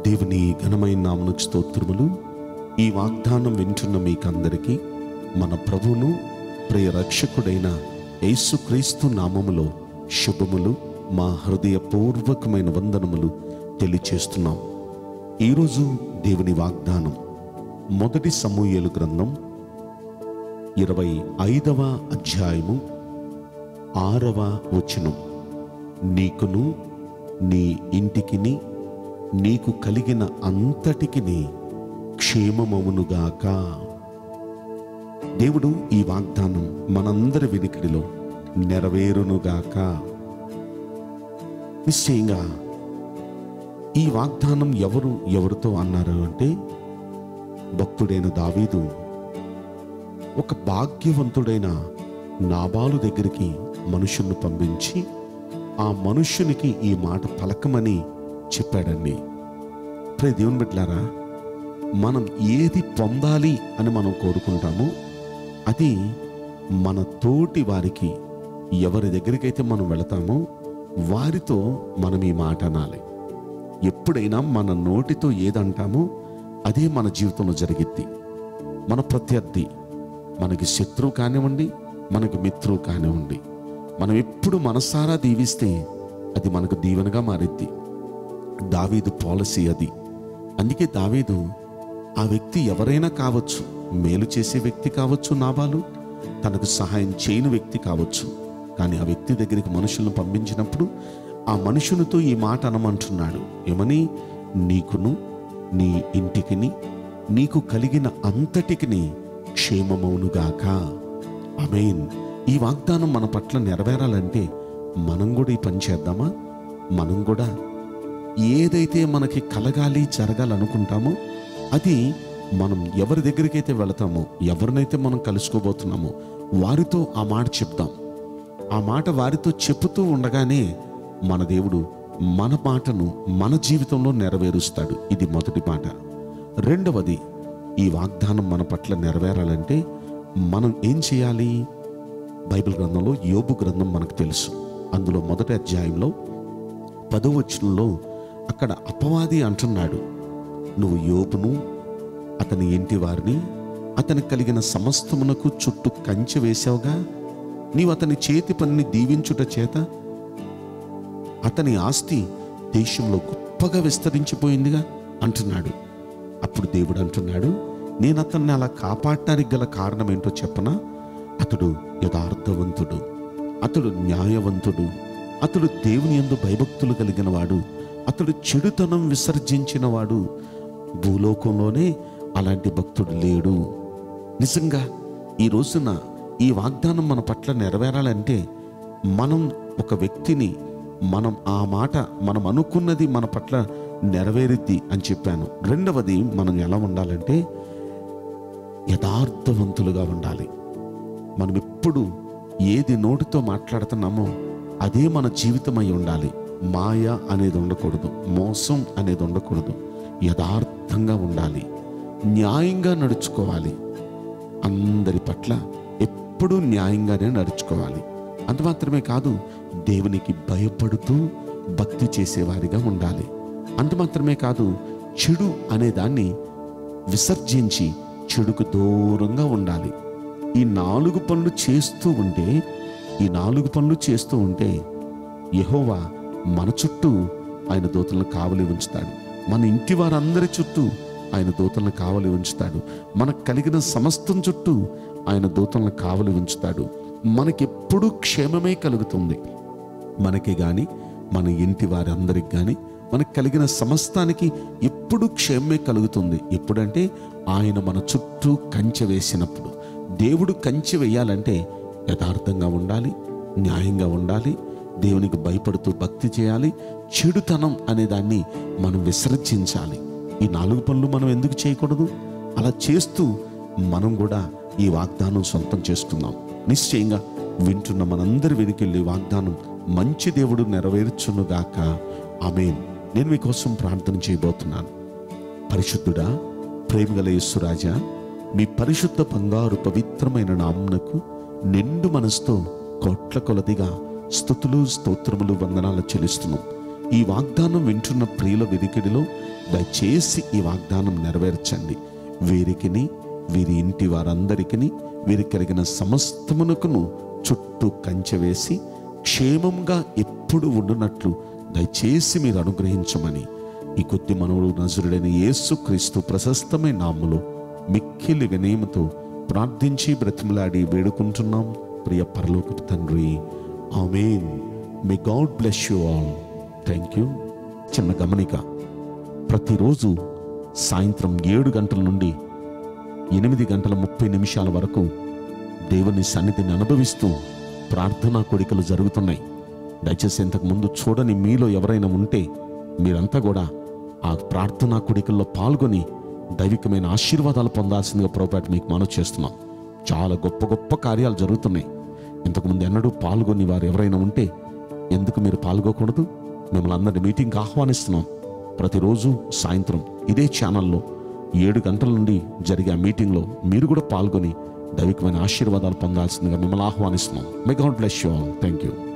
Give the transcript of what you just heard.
దేవుని ఘనమైన నామను స్తోత్రములు ఈ వాగ్దానం వింటున్న మీకందరికీ మన ప్రభువును ప్రియ రక్షకుడైన యేసుక్రీస్తు నామములో శుభములు మా హృదయపూర్వకమైన వందనములు తెలియచేస్తున్నాం ఈరోజు దేవుని వాగ్దానం మొదటి సమూయేలు గ్రంథం ఇరవై ఐదవ అధ్యాయము ఆరవ వచనం నీకును నీ ఇంటికిని నీకు కలిగిన అంతటికిని క్షేమమవునుగాక దేవుడు ఈ వాగ్దానం మనందరి వినికిడిలో నెరవేరునుగాక నిశ్చయంగా ఈ వాగ్దానం ఎవరు ఎవరితో అన్నారు అంటే భక్తుడైన దావీదు ఒక భాగ్యవంతుడైన నాబాలు దగ్గరికి మనుషులను పంపించి ఆ మనుష్యునికి ఈ మాట పలకమని చెప్పాడండి ప్రే దేవుని బిడ్డలారా మనం ఏది పొందాలి అని మనం కోరుకుంటామో అది మన తోటి వారికి ఎవరి దగ్గరికైతే మనం వెళతామో వారితో మనం ఈ మాట అనాలి ఎప్పుడైనా మన నోటితో ఏదంటామో అదే మన జీవితంలో జరిగిద్ది మన ప్రత్యర్థి మనకి శత్రువు కానివ్వండి మనకి మిత్రువు కానివ్వండి మనం ఎప్పుడు మనసారా దీవిస్తే అది మనకు దీవెనగా మారిద్ది దావీదు పాలసీ అది అందుకే దావీదు ఆ వ్యక్తి ఎవరైనా కావచ్చు మేలు చేసే వ్యక్తి కావచ్చు నాబాలు తనకు సహాయం చేయని వ్యక్తి కావచ్చు కానీ ఆ వ్యక్తి దగ్గరికి మనుషులను పంపించినప్పుడు ఆ మనుషునితో ఈ మాట అనమంటున్నాడు ఏమని నీకును నీ ఇంటికిని నీకు కలిగిన అంతటికిని క్షేమమవునుగాక అమేన్ ఈ వాగ్దానం మన పట్ల నెరవేరాలంటే మనం కూడా ఈ పని చేద్దామా మనం కూడా ఏదైతే మనకి కలగాలి జరగాలనుకుంటామో అది మనం ఎవరి దగ్గరికైతే వెళతామో ఎవరినైతే మనం కలుసుకోబోతున్నామో వారితో ఆ మాట చెప్దాం ఆ మాట వారితో చెప్పుతూ ఉండగానే మన దేవుడు మన మాటను మన జీవితంలో నెరవేరుస్తాడు ఇది మొదటి మాట రెండవది ఈ వాగ్దానం మన పట్ల నెరవేరాలంటే మనం ఏం చేయాలి బైబిల్ గ్రంథంలో యోబు గ్రంథం మనకు తెలుసు అందులో మొదటి అధ్యాయంలో పదో వచనంలో అక్కడ అపవాది అంటున్నాడు నువ్వు యోబును అతని ఇంటి వారిని అతనికి కలిగిన సమస్తమునకు చుట్టూ కంచె వేశావుగా నీవు అతని చేతి పనిని దీవించుట చేత అతని ఆస్తి దేశంలో గొప్పగా విస్తరించిపోయిందిగా అంటున్నాడు అప్పుడు దేవుడు అంటున్నాడు నేను అతన్ని అలా కాపాడటానికి గల కారణం ఏంటో చెప్పనా అతడు యథార్థవంతుడు అతడు న్యాయవంతుడు అతడు దేవుని యందు భయభక్తులు కలిగిన వాడు అతడు చెడుతనం విసర్జించిన వాడు భూలోకంలోనే అలాంటి భక్తుడు లేడు నిజంగా ఈ రోజున ఈ వాగ్దానం మన పట్ల నెరవేరాలంటే మనం ఒక వ్యక్తిని మనం ఆ మాట మనం అనుకున్నది మన పట్ల నెరవేరిద్ది అని చెప్పాను రెండవది మనం ఎలా ఉండాలంటే యథార్థవంతులుగా ఉండాలి మనం ఎప్పుడు ఏది నోటితో మాట్లాడుతున్నామో అదే మన జీవితం అయి ఉండాలి మాయ అనేది ఉండకూడదు మోసం అనేది ఉండకూడదు యథార్థంగా ఉండాలి న్యాయంగా నడుచుకోవాలి అందరి పట్ల ఎప్పుడూ న్యాయంగానే నడుచుకోవాలి అంత మాత్రమే కాదు దేవునికి భయపడుతూ భక్తి చేసేవారిగా ఉండాలి అంత మాత్రమే కాదు చెడు అనే దాన్ని విసర్జించి చెడుకు దూరంగా ఉండాలి ఈ నాలుగు పనులు చేస్తూ ఉంటే ఈ నాలుగు పనులు చేస్తూ ఉంటే యెహోవా మన చుట్టూ ఆయన దూతలను కావలి ఉంచుతాడు మన ఇంటి వారందరి చుట్టూ ఆయన దూతలను కావలి ఉంచుతాడు మనకు కలిగిన సమస్తం చుట్టూ ఆయన దూతలను కావలి ఉంచుతాడు మనకెప్పుడూ క్షేమమే కలుగుతుంది మనకి గాని మన ఇంటి వారందరికి గాని మనకు కలిగిన సమస్తానికి ఎప్పుడు క్షేమమే కలుగుతుంది ఎప్పుడంటే ఆయన మన చుట్టూ కంచె వేసినప్పుడు దేవుడు కంచె వేయాలంటే యథార్థంగా ఉండాలి న్యాయంగా ఉండాలి దేవునికి భయపడుతూ భక్తి చేయాలి చెడుతనం అనే దాన్ని మనం విసర్జించాలి ఈ నాలుగు పనులు మనం ఎందుకు చేయకూడదు అలా చేస్తూ మనం కూడా ఈ వాగ్దానం సొంతం చేసుకుందాం నిశ్చయంగా వింటున్న మనందరి వెనుకెళ్ళి వాగ్దానం మంచి దేవుడు నెరవేర్చునుగాక ఆమేన్ నేను మీకోసం ప్రార్థన చేయబోతున్నాను పరిశుద్ధుడా ప్రేమగల యేసురాజా మీ పరిశుద్ధ బంగారు పవిత్రమైన నామునకు నిండు మనసుతో కోట్ల కొలదిగా స్థుతులు స్తోత్రములు వందనాలు చెల్లిస్తున్నాం ఈ వాగ్దానం వింటున్న ప్రియుల వెదికిడిలో దయచేసి ఈ వాగ్దానం నెరవేర్చండి వీరికిని వీరి ఇంటి వారందరికిని వీరికి కలిగిన సమస్తమునకును చుట్టూ కంచె వేసి క్షేమంగా ఎప్పుడు ఉండునట్లు దయచేసి మీరు అనుగ్రహించమని ఈ కొద్ది మనవుడు నజరుడైన యేసు క్రీస్తు ప్రశస్తమైన నామములో మిక్కిలి వినయముతో ప్రార్థించి బ్రతిమలాడి వేడుకుంటున్నాం ప్రియ పరలోకపు తండ్రి amen may God bless you all thank you చిన్న గమనిక ప్రతిరోజు సాయంత్రం ఏడు గంటల నుండి ఎనిమిది గంటల ముప్పై నిమిషాల వరకు దేవుని సన్నిధిని అనుభవిస్తూ ప్రార్థనా కోడికలు జరుగుతున్నాయి దయచేసి ఇంతకు ముందు చూడని మీలో ఎవరైనా ఉంటే మీరంతా కూడా ఆ ప్రార్థనా కోడికల్లో పాల్గొని దైవికమైన ఆశీర్వాదాలు పొందాల్సిందిగా పొరపాటు మీకు మనవి చేస్తున్నాం చాలా గొప్ప గొప్ప కార్యాలు జరుగుతున్నాయి ఇంతకుముందు ఎన్నడూ పాల్గొని వారు ఎవరైనా ఉంటే ఎందుకు మీరు పాల్గొకూడదు మిమ్మల్ని అందరి మీటింగ్కి ఆహ్వానిస్తున్నాం ప్రతిరోజు సాయంత్రం ఇదే ఛానల్లో ఏడు గంటల నుండి జరిగే ఆ మీటింగ్లో మీరు కూడా పాల్గొని దైవికమైన ఆశీర్వాదాలు పొందాల్సిందిగా మిమ్మల్ని ఆహ్వానిస్తున్నాం may God bless you all thank you